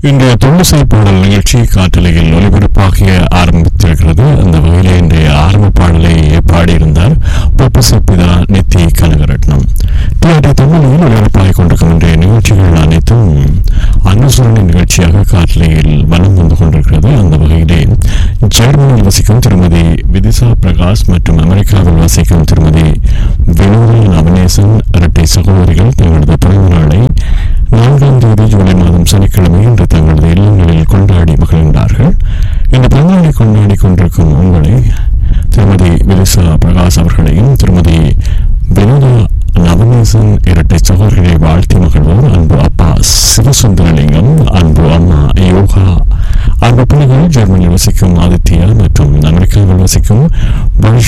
இன்றைய தொழிசை பாடல் நிகழ்ச்சி காற்றலையில் ஒலிபரப்பாகிய ஆரம்பித்திருக்கிறது அந்த வகையில் இன்றைய ஆரம்ப பாடலை பாடியிருந்தார் பப்பச பிதா நித்தி கனகரட்னம் டிஆர்டி தமிழில் ஒலிபரப்பாகிக் கொண்டிருக்கும் இன்றைய நிகழ்ச்சிகள் அனைத்தும் அனுசரணை நிகழ்ச்சியாக காற்றலையில் வலம் வந்து கொண்டிருக்கிறது அந்த வகையிலே ஜெர்மனியில் வசிக்கும் திருமதி விதிசா பிரகாஷ் மற்றும் அமெரிக்காவில் வசிக்கும் திருமதி வினோதா நவநேசன் இரட்டை சகோதரிகள் தங்களது பிறந்த நாளை நான்காம் தேதி ஜூலை மாதம் சனிக்கிழமை இன்று தங்களது இல்லங்களில் கொண்டாடி மகிழ்ந்தார்கள் இந்த பிறந்தநாளை கொண்டாடி கொண்டிருக்கும் உங்களை திருமதி விலிசா பிரகாஷ் அவர்களையும் திருமதி வினோதா நவநேசன் இரட்டை சகோதரர்களை வாழ்த்தி மகிழ்வோர் அன்பு அப்பா சிவசுந்தரலிங்கம் அன்பு அம்மா யோகா அன்பு பிள்ளைகள் ஜெர்மனியில் வசிக்கும் ஆதித்யா மற்றும் அமெரிக்காவில் வசிக்கும்